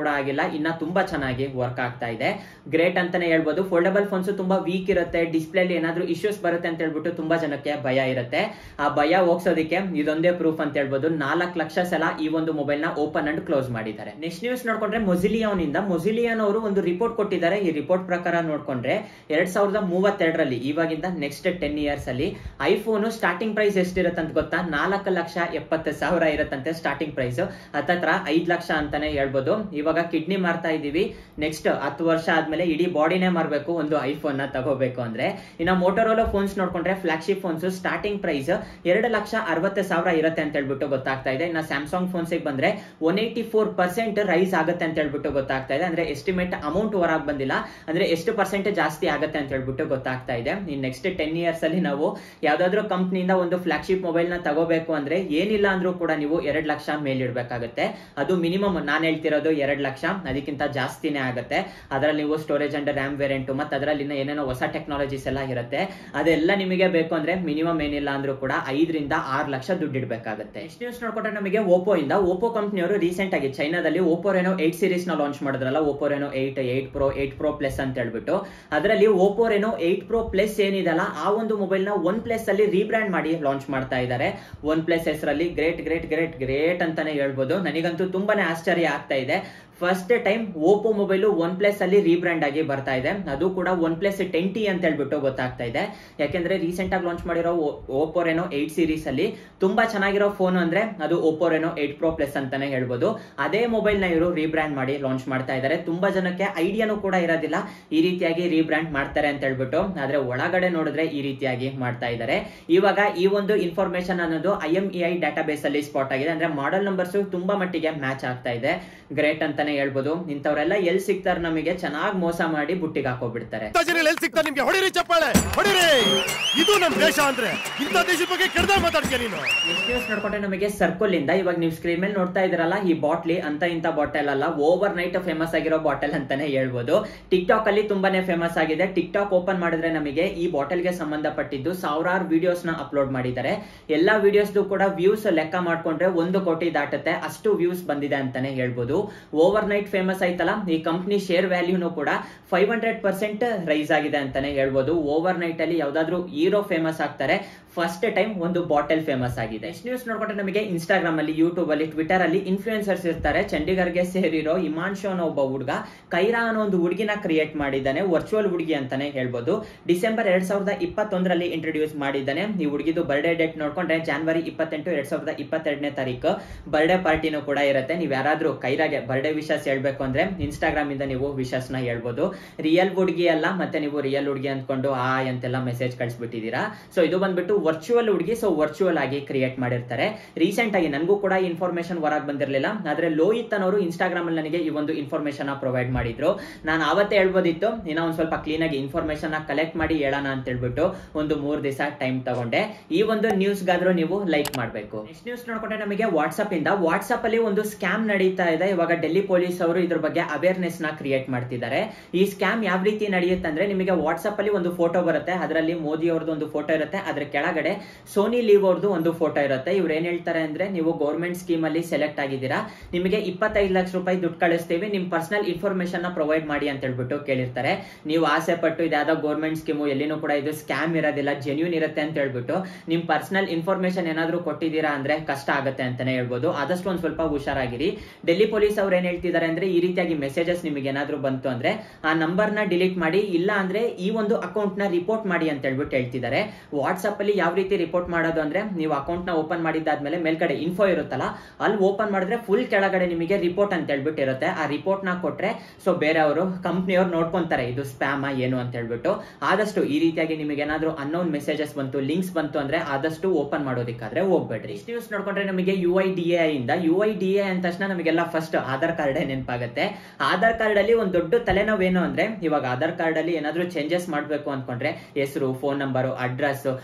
ಕೂಡ ಆಗಿಲ್ಲ ಇನ್ನ ತುಂಬಾ ಚೆನ್ನಾಗಿ ವರ್ಕ್ ಆಗ್ತಾ ಇದೆ ಗ್ರೇಟ್ ಅಂತಾನೆ ಹೇಳ್ಬೋದು ಫೋಲ್ಡಬಲ್ ಫೋನ್ಸ್ ತುಂಬಾ ವೀಕ್ ಇರುತ್ತೆ ಡಿಸ್ಪ್ಲೇ ಏನಾದ್ರೂ ಇಶ್ಯೂಸ್ ಬರುತ್ತೆ ಅಂತ ಹೇಳ್ಬಿಟ್ಟು ತುಂಬಾ ಜನಕ್ಕೆ ಭಯ ಇರುತ್ತೆ ಆ ಭಯ ಹೋಗ್ಸೋದಕ್ಕೆ ಇದೊಂದೇ ಪ್ರೂಫ್ ಅಂತ ಹೇಳ್ಬೋದು ನಾಲ್ಕು ಲಕ್ಷ ಸಲ ಈ ಒಂದು ಮೊಬೈಲ್ ನ ಓಪನ್ ಅಂಡ್ ಕ್ಲೋಸ್ ಮಾಡಿದ್ದಾರೆ ನೆಕ್ಸ್ಟ್ ನ್ಯೂಸ್ ನೋಡ್ಕೊಂಡ್ರೆ ಮೊಸಿಲಿಯಾನ್ ಇಂದ ಮೊಸಿಲಿಯಾನ್ ಅವರು ಒಂದು ರಿಪೋರ್ಟ್ ಕೊಟ್ಟಿದ್ದಾರೆ ಈ ರಿಪೋರ್ಟ್ ಪ್ರಕಾರ ನೋಡ್ಕೊಂಡ್ರೆ ಎರಡ್ ಸಾವಿರದ ಮೂವತ್ತೆರಡರಲ್ಲಿ ಇವಾಗಿಂದ ನೆಕ್ಸ್ಟ್ ಟೆನ್ ಇಯರ್ಸ್ ಅಲ್ಲಿ ಐಫೋನ್ ಸ್ಟಾರ್ಟಿಂಗ್ ಪ್ರೈಸ್ ಎಷ್ಟಿರುತ್ತೆ ಅಂತ ಗೊತ್ತಾ ನಾಲ್ಕು ಲಕ್ಷ ಎಪ್ಪತ್ತು ಸಾವಿರ ಇರುತ್ತಂತೆ ಸ್ಟಾರ್ಟಿಂಗ್ ಪ್ರೈಸ್ ಹತ್ತತ್ರ ಐದ್ ಲಕ್ಷ ಅಂತಾನೆ ಹೇಳ್ಬೋದು ಇವಾಗ ಕಿಡ್ನಿ ಮಾರ್ತಾ ಇದೀವಿ ನೆಕ್ಸ್ಟ್ ಹತ್ತು ವರ್ಷ ಆದ್ಮೇಲೆ ಇಡೀ ಬಾಡಿನೇ ಮಾರ್ಬೇಕು ಒಂದು ಐಫೋನ್ ನ ತಗೋಬೇಕು ಅಂದ್ರೆ ಇನ್ನ ಮೋಟೋರೋಲೋ ಫೋನ್ಸ್ ನೋಡ್ಕೊಂಡ್ರೆ ಫ್ಲಾಗ್ಶಿಪ್ ಫೋನ್ಸ್ ಸ್ಟಾರ್ಟಿಂಗ್ ಪ್ರೈಸ್ ಎರಡು ಲಕ್ಷ ಅರವತ್ತು ಸಾವಿರ ಇರುತ್ತೆ ಅಂತ ಹೇಳ್ಬಿಟ್ಟು ಗೊತ್ತಾಗ್ತಾ ಇದೆ ಇನ್ನ ಸ್ಯಾಮ್ಸಂಗ್ ಫೋನ್ಸ್ ಬಂದ್ರೆ one eighty four percent rise ಆಗುತ್ತೆ ಅಂತ ಹೇಳ್ಬಿಟ್ಟು ಗೊತ್ತಾಗ್ತಾ ಇದೆ ಅಂದ್ರೆ ಎಸ್ಟಿಮೇಟ್ ಅಮೌಂಟ್ ಹೊರಗೆ ಬಂದಿಲ್ಲ ಅಂದ್ರೆ ಎಷ್ಟು ಪರ್ಸೆಂಟ್ ಜಾಸ್ತಿ ಆಗುತ್ತೆ ಅಂತ ಹೇಳ್ಬಿಟ್ಟು ಗೊತ್ತಾಗ್ತಾ ಇದೆ ಇನ್ ನೆಕ್ಸ್ಟ್ ಟೆನ್ ಇಯರ್ಸ್ ಅಲ್ಲಿ ನಾವು ಯಾವ್ದಾದ್ರು ಕಂಪ್ನಿಯಿಂದ ಒಂದು ಫ್ಲಾಗ್ಶಿಪ್ ಮೊಬೈಲ್ ನ ತಗೋಬೇಕು ಅಂದ್ರೆ ಏನಿಲ್ಲ ಅಂದ್ರೂ ಕೂಡ ನೀವು ಎರಡ್ ಲಕ್ಷ ಮೇಲಿಡ್ಬೇಕಾಗುತ್ತೆ ಅದು ಮಿನಿಮಮ್ ನಾನು ಹೇಳ್ತಿರೋದು ಎರಡ್ ಲಕ್ಷ ಅದಕ್ಕಿಂತ ಜಾಸ್ತಿನೇ ಆಗುತ್ತೆ ಅದರಲ್ಲಿ ನೀವು ಸ್ಟೋರೇಜ್ ಅಂಡ್ ರ್ಯಾಮ್ ವೇರಿಯಂಟ್ ಮತ್ತೆ ಅದರಲ್ಲಿ ಇನ್ನ ಏನೇನೋ ಹೊಸ ಟೆಕ್ನಾಲಜೀಸ್ ಎಲ್ಲ ಇರುತ್ತೆ ಅದೆಲ್ಲ ನಿಮಗೆ ಬೇಕು ಅಂದ್ರೆ ಮಿನಿಮಮ್ ಏನಿಲ್ಲ ಅಂದ್ರೂ ಕೂಡ ಐದರಿಂದ ಆರು ಲಕ್ಷ ದುಡ್ಡು ಇಡಬೇಕಾಗುತ್ತೆ ನೆಕ್ಸ್ಟ್ ನ್ಯೂಸ್ ನೋಡ್ಕೊಂಡ್ರೆ ನಮಗೆ ಓಪೋ ಇಂದ ಓಪೋ ಕಂಪ್ನಿಯವರು ರೀಸೆಂಟ್ ಆಗಿ ಚೈನಾದಲ್ಲಿ ಓಪೋ ರೆನೋ ಏಟ್ ಸೀರೀಸ್ ನ ಲಾಂಚ್ ಮಾಡಿದ್ರಲ್ಲ Oppo Reno eight eight pro eight pro plus ಅಂತ ಹೇಳ್ಬಿಟ್ಟು ಅದರಲ್ಲಿ Oppo Reno eight pro plus ಏನಿದೆಲ್ಲ ಆ ಒಂದು ಮೊಬೈಲ್ ನ ಒನ್ ಪ್ಲಸ್ ಅಲ್ಲಿ ರೀಬ್ರ್ಯಾಂಡ್ ಮಾಡಿ ಲಾಂಚ್ ಮಾಡ್ತಾ ಇದ್ದಾರೆ ಒನ್ ಪ್ಲಸ್ ಹೆಸರಲ್ಲಿ ಗ್ರೇಟ್ ಗ್ರೇಟ್ ಗ್ರೇಟ್ ಗ್ರೇಟ್ ಅಂತಾನೆ ಹೇಳ್ಬೋದು ನನಗಂತೂ ತುಂಬಾನೇ ಆಶ್ಚರ್ಯ ಆಗ್ತಾ ಇದೆ first time Oppo mobile OnePlus ಅಲ್ಲಿ ರೀಬ್ರ್ಯಾಂಡ್ ಆಗಿ ಬರ್ತಾ ಇದೆ ಅದು ಕೂಡ ಒನ್ ಪ್ಲಸ್ ಟೆನ್ ಟಿ ಅಂತ ಹೇಳ್ಬಿಟ್ಟು ಗೊತ್ತಾಗ್ತಾ ಇದೆ ಯಾಕೆಂದ್ರೆ ರೀಸೆಂಟ್ ಆಗಿ ಲಾಂಚ್ ಮಾಡಿರೋ ಓಪೋ ರೆನೋ ಏಟ್ ಸೀರೀಸ್ ಅಲ್ಲಿ ತುಂಬಾ ಚೆನ್ನಾಗಿರೋ ಫೋನ್ ಅಂದ್ರೆ ಅದು Oppo Reno eight pro plus ಅಂತಾನೆ ಹೇಳ್ಬೋದು ಅದೇ ಮೊಬೈಲ್ ನ ಇವರು ರೀಬ್ರ್ಯಾಂಡ್ ಮಾಡಿ ಲಾಂಚ್ ಮಾಡ್ತಾ ಇದ್ದಾರೆ ತುಂಬಾ ಜನಕ್ಕೆ ಐಡಿಯಾನು ಕೂಡ ಇರೋದಿಲ್ಲ ಈ ರೀತಿಯಾಗಿ ರೀಬ್ರ್ಯಾಂಡ್ ಮಾಡ್ತಾರೆ ಅಂತ ಹೇಳ್ಬಿಟ್ಟು ಆದ್ರೆ ಒಳಗಡೆ ನೋಡಿದ್ರೆ ಈ ರೀತಿಯಾಗಿ ಮಾಡ್ತಾ ಇದ್ದಾರೆ ಇವಾಗ ಈ ಒಂದು ಇನ್ಫಾರ್ಮೇಶನ್ ಅನ್ನೋದು I M E I database ಅಲ್ಲಿ ಸ್ಪಾಟ್ ಆಗಿದೆ ಅಂದ್ರೆ ಮಾಡೆಲ್ ನಂಬರ್ಸ್ ತುಂಬಾ ಮಟ್ಟಿಗೆ ಮ್ಯಾಚ್ ಆಗ್ತಾ ಇದೆ ಗ್ರೇಟ್ ಅಂತಾನೆ ಹೇಳ್ಬೋದು ಇಂಥವ್ರೆಲ್ಲ ಎಲ್ಲಿ ಸಿಗ್ತಾರೆ ನಮಗೆ ಚೆನ್ನಾಗಿ ಮೋಸ ಮಾಡಿ ಬುಟ್ಟಿಗೆ ಹಾಕೋಬಿಡ್ತಾರೆ ಎಲ್ಲಿ ಸಿಗ್ತಾ ನಿಮ್ಗೆ ಹೊಡಿರಿ ಚಪ್ಪಾಳೆ ಹೊಡಿರಿ ಇದು ನಮ್ ದೇಶ ಅಂದ್ರೆ ಇಂಥ ದೇಶದ ಬಗ್ಗೆ ಕೆಡ್ದ ಮಾತಾಡ್ತೀಯ ನೀನು ನೆಕ್ಸ್ಟ್ ನ್ಯೂಸ್ ನೋಡ್ಕೊಂಡ್ರೆ ನಮಗೆ ಸರ್ಕಲ್ ಇಂದ ಇವಾಗ ನೀವು ಸ್ಕ್ರೀನ್ ಮೇಲೆ ನೋಡ್ತಾ ಇದ್ರಲ್ಲ ಈ ಬಾಟ್ಲಿ ಅಂತ ಇಂತ ಬಾಟಲ್ ಅಲ್ಲ ಓವರ್ ನೈಟ್ ಫೇಮಸ್ ಆಗಿರೋ ಬಾಟಲ್ ಅಂತಾನೆ ಹೇಳ್ಬೋದು ಟಿಕ್ ಟಾಕ್ ಅಲ್ಲಿ ತುಂಬಾನೇ ಫೇಮಸ್ ಆಗಿದೆ ಟಿಕ್ ಟಾಕ್ ಓಪನ್ ಮಾಡಿದ್ರೆ ನಮಗೆ ಈ ಬಾಟಲ್ ಗೆ ಸಂಬಂಧಪಟ್ಟಿದ್ದು ಸಾವಿರಾರು ವಿಡಿಯೋಸ್ ನ ಅಪ್ಲೋಡ್ ಮಾಡಿದ್ದಾರೆ ಎಲ್ಲಾ ವಿಡಿಯೋಸ್ ಕೂಡ ವ್ಯೂಸ್ ಲೆಕ್ಕ ಮಾಡ್ಕೊಂಡ್ರೆ ಒಂದು ಕೋಟಿ ದಾಟುತ್ತೆ ಅಷ್ಟು ವ್ಯೂಸ್ ಬಂದಿದೆ ಅಂತಾನೆ ಹೇಳ್ಬೋದು ಓವರ್ ನೈಟ್ ಫೇಮಸ್ ಆಯ್ತಲ್ಲ ಈ ಕಂಪ್ನಿ ಶೇರ್ ವ್ಯಾಲ್ಯೂನು ಕೂಡ ಫೈವ್ ಹಂಡ್ರೆಡ್ ಪರ್ಸೆಂಟ್ ರೈಸ್ ಆಗಿದೆ ಅಂತಾನೆ ಹೇಳ್ಬೋದು ಓವರ್ ನೈಟ್ ಅಲ್ಲಿ ಯಾವ್ದಾದ್ರು ಹೀರೋ ಫೇಮಸ್ ಆಗ್ತಾರೆ ಫಸ್ಟ್ ಟೈಮ್ ಒಂದು ಬಾಟಲ್ ಫೇಮಸ್ ಆಗಿದೆ ನೆಕ್ಸ್ಟ್ ನ್ಯೂಸ್ ನೋಡ್ಕೊಂಡ್ರೆ ನಮಗೆ ಇನ್ಸ್ಟಾಗ್ರಾಮ್ ಅಲ್ಲಿ ಯೂಟ್ಯೂಬ್ ಅಲ್ಲಿ ಟ್ವಿಟರ್ ಅಲ್ಲಿ ಇನ್ಫ್ಲೂಯೆನ್ಸರ್ಸ್ ಇರ್ತಾರೆ ಚಂಡೀಗರ್ಗೆ ಸೇರಿರೋ ಇಮಾನ್ಶೋ ಅನ್ನೋ ಒಬ್ಬ ಹುಡುಗ ಕೈರಾ ಅನ್ನೋ ಒಂದು ಹುಡುಗಿನ ಕ್ರಿಯೇಟ್ ಮಾಡಿದ್ದಾನೆ ವರ್ಚುವಲ್ ಹುಡುಗಿ ಅಂತಾನೆ ಹೇಳ್ಬೋದು ಡಿಸೆಂಬರ್ ಎರಡ್ ಸಾವಿರದ ಇಪ್ಪತ್ತೊಂದರಲ್ಲಿ ಇಂಟ್ರೊಡ್ಯೂಸ್ ಮಾಡಿದ್ದಾನೆ ಈ ಹುಡುಗಿದು ಬರ್ಡೇ ಡೇಟ್ ನೋಡ್ಕೊಂಡ್ರೆ ಜಾನ್ವರಿ ಇಪ್ಪತ್ತೆಂಟು ಎರಡ್ ಸಾವಿರದ ಇಪ್ಪತ್ತೆರಡನೇ ತಾರೀಕು ಬರ್ಡೇ ಪಾರ್ಟಿನೂ ಕೂಡ ಇರುತ್ತೆ ನೀವು ಯಾರಾದ್ರೂ ಕೈರಾಗೆ ಬರ್ಡೇ ವಿಶಸ್ ಹೇಳ್ಬೇಕು ಅಂದ್ರೆ ಇನ್ಸ್ಟಾಗ್ರಾಮ್ ಇಂದ ನೀವು ವಿಶಸ್ ನ ಹೇಳ್ಬೋದು ರಿಯಲ್ ಹುಡುಗಿ ಅಲ್ಲ ಮತ್ತೆ ನೀವು ರಿಯಲ್ ಹುಡುಗಿ ಅಂದ್ಕೊಂಡು ಆ ಅಂತೆಲ್ಲ ಮೆಸೇಜ್ ಕಳಿಸ್ಬಿಟ್ಟಿದ್ದೀರಾ ಸೊ ಇದು ಬಂದ್ಬಿಟ್ಟು ವರ್ಚುವಲ್ ಹುಡುಗಿ ಸೊ ವರ್ಚುವಲ್ ಆಗಿ ಕ್ರಿಯೇಟ್ ಮಾಡಿರ್ತಾರೆ ರೀಸೆಂಟ್ ಆಗಿ ನನಗೂ ಕೂಡ ಇನ್ಫಾರ್ಮೇಶನ್ ಹೊರಗೆ ಬಂದಿರಲಿಲ್ಲ ಆದ್ರೆ ಲೋಹಿತ್ ಅನ್ನೋರು ಇನ್ಸ್ಟಾಗ್ರಾಮ್ ಅಲ್ಲಿ ನನಗೆ ಈ ಒಂದು ಇನ್ಫಾರ್ಮೇಶನ್ ಪ್ರೊವೈಡ್ ಮಾಡಿದ್ರು ನಾನು ಅವತ್ತೇ ಹೇಳ್ಬೋದಿತ್ತು ಇನ್ನ ಒಂದ್ ಸ್ವಲ್ಪ ಕ್ಲೀನ್ ಆಗಿ ಇನ್ಫಾರ್ಮೇಶನ್ ಕಲೆಕ್ಟ್ ಮಾಡಿ ಹೇಳೋಣ ಅಂತ ಹೇಳ್ಬಿಟ್ಟು ಒಂದು ಮೂರ್ ದಿವಸ ಟೈಮ್ ತಗೊಂಡೆ ಈ ಒಂದು ನ್ಯೂಸ್ ಗಾದ್ರೂ ನೀವು ಲೈಕ್ ಮಾಡಬೇಕು ನೆಕ್ಸ್ಟ್ ನ್ಯೂಸ್ ನೋಡ್ಕೊಂಡ್ರೆ ನಮಗೆ ವಾಟ್ಸ್ಆಪ್ ಇಂದ ವಾಟ್ಸ್ಆಪ್ ಅಲ್ಲಿ ಒಂದು ಸ್ಕ್ಯಾಮ್ ನಡೀತಾ ಇದೆ ಇವಾಗ ಡೆಲ್ಲಿ ಪೊಲೀಸ್ ಅವರು ಇದ್ರ ಬಗ್ಗೆ ಅವೇರ್ನೆಸ್ ನ ಕ್ರಿಯೇಟ್ ಮಾಡ್ತಿದ್ದಾರೆ ಈ ಸ್ಕ್ಯಾಮ್ ಯಾವ ರೀತಿ ನಡೆಯುತ್ತೆ ಅಂದ್ರೆ ನಿಮಗೆ ವಾಟ್ಸ್ಆಪ್ ಅಲ್ಲಿ ಒಂದು ಫೋಟೋ ಬರುತ್ತೆ ಅದರಲ್ಲಿ ಮೋದಿ ಅವ್ರದ್ದು ಒಂದು ಫೋಟೋ ಇರುತ್ತೆ ಅದ್ರ ಕೆಳಗಡೆ ಸೋನಿ ಲೀವ್ ಅವ್ರದ್ದು ಒಂದು ಫೋಟೋ ಇರುತ್ತೆ ಇವ್ರು ಏನ್ ಹೇಳ್ತಾರೆ ಅಂದ್ರೆ ನೀವು ಗೌರ್ಮೆಂಟ್ ಸ್ಕೀಮ್ ಅಲ್ಲಿ ಸೆಲೆಕ್ಟ್ ಆಗಿದ್ದೀರಾ ನಿಮಗೆ ಇಪ್ಪತ್ತೈದು ಲಕ್ಷ ರೂಪಾಯಿ ದುಡ್ಡು ಕಳಿಸ್ತೀವಿ ನಿಮ್ ಪರ್ಸನಲ್ ಇನ್ಫಾರ್ಮೇಶನ್ ನ ಪ್ರೊವೈಡ್ ಮಾಡಿ ಅಂತ ಹೇಳ್ಬಿಟ್ಟು ಕೇಳಿರ್ತಾರೆ ನೀವು ಆಸೆ ಪಟ್ಟು ಇದಾದ ಗೌರ್ಮೆಂಟ್ ಸ್ಕೀಮು ಎಲ್ಲಿನೂ ಕೂಡ ಇದು ಸ್ಕ್ಯಾಮ್ ಇರೋದಿಲ್ಲ ಜೆನ್ಯೂನ್ ಇರುತ್ತೆ ಅಂತ ಹೇಳ್ಬಿಟ್ಟು ನಿಮ್ ಪರ್ಸನಲ್ ಇನ್ಫಾರ್ಮೇಶನ್ ಏನಾದ್ರೂ ಕೊಟ್ಟಿದ್ದೀರಾ ಅಂದ್ರೆ ಕಷ್ಟ ಆಗುತ್ತೆ ಅಂತಾನೆ ಹೇಳ್ಬೋದು ಆದಷ್ಟು ಒಂದ್ ಸ್ವಲ್ಪ ಹುಷಾರಾಗಿರಿ ಡೆಲ್ಲಿ ಪೊಲೀಸ್ ಅವ್ರು ಏನ್ ಹೇಳ್ತಿದ್ದಾರೆ ಅಂದ್ರೆ ಈ ರೀತಿಯಾಗಿ ಮೆಸೇಜಸ್ ನಿಮಗೆ ಏನಾದ್ರೂ ಬಂತು ಅಂದ್ರೆ ಆ ನಂಬರ್ ನ ಡಿಲೀಟ್ ಮಾಡಿ ಇಲ್ಲ ಅಂದ್ರೆ ಈ ಒಂದು ಅಕೌಂಟ್ ನ ರಿಪೋರ್ಟ್ ಮಾಡಿ ಅಂತ ಹೇಳ್ಬಿಟ್ಟು ಹೇಳ್ತಿದ್ದಾರೆ ವಾಟ್ಸ್ಆಪ್ ಅಲ್ಲಿ ಯಾವ ರೀತಿ ರಿಪೋರ್ಟ್ ಮಾಡೋದು ಅಂದ್ರೆ ನೀವು ಅಕೌಂಟ್ ನ ಓಪನ್ ಮಾಡಿದ್ದಾದ್ಮೇಲೆ ಮೇಲ್ಗಡೆ ಇನ್ಫೋ ಇರುತ್ತಲ್ಲ ಅಲ್ಲಿ ಓಪನ್ ಮಾಡಿದ್ರೆ ಫುಲ್ ಕೆಳಗಡೆ ನಿಮಗೆ ರಿಪೋರ್ಟ್ ಅಂತ ಹೇಳ್ಬಿಟ್ಟು ಇರುತ್ತೆ ಆ ರಿಪೋರ್ಟ್ ನ ಕೊಟ್ರೆ ಸೊ ಬೇರೆಯವರು ಕಂಪ್ನಿಯವ್ರು ನೋಡ್ಕೊಂತಾರೆ ಇದು ಸ್ಪ್ಯಾಮ ಏನು ಅಂತ ಹೇಳ್ಬಿಟ್ಟು ಆದಷ್ಟು ಈ ರೀತಿಯಾಗಿ ನಿಮಗೆ ಏನಾದ್ರೂ ಅನ್ನೋನ್ ಮೆಸೇಜಸ್ ಬಂತು ಲಿಂಕ್ಸ್ ಬಂತು ಅಂದ್ರೆ ಆದಷ್ಟು ಓಪನ್ ಮಾಡೋದಕ್ಕಾದ್ರೆ ಹೋಗ್ಬೇಡ್ರಿ ಇಷ್ಟು ನ್ಯೂಸ್ ನೋಡ್ಕೊಂಡ್ರೆ ನಮಗೆ ಯು ಐ ಡಿ ಎ ಇಂದ ಯು ಐ ಡಿ ಎ ಅಂದ ತಕ್ಷಣ ನಮಗೆಲ್ಲ ಫಸ್ಟ್ ಆಧಾರ್ ಕಾರ್ಡ್ ನೆನಪಾಗುತ್ತೆ ಆಧಾರ್ ಕಾರ್ಡ್ ಅಲ್ಲಿ ಒಂದು ದೊಡ್ಡ ತಲೆನೋವು ಏನು ಅಂದ್ರೆ ಇವಾಗ ಆಧಾರ್ ಕಾರ್ಡ್ ಅಲ್ಲಿ ಏನಾದ್ರೂ ಚೇಂಜಸ್ ಮಾಡ್ಬೇಕು ಅನ್ಕೊಂಡ್ರೆ ಹೆಸರು ಫೋನ್ ನಂಬರ್ ಅಡ್ರೆಸ್ ಸೊ ಈ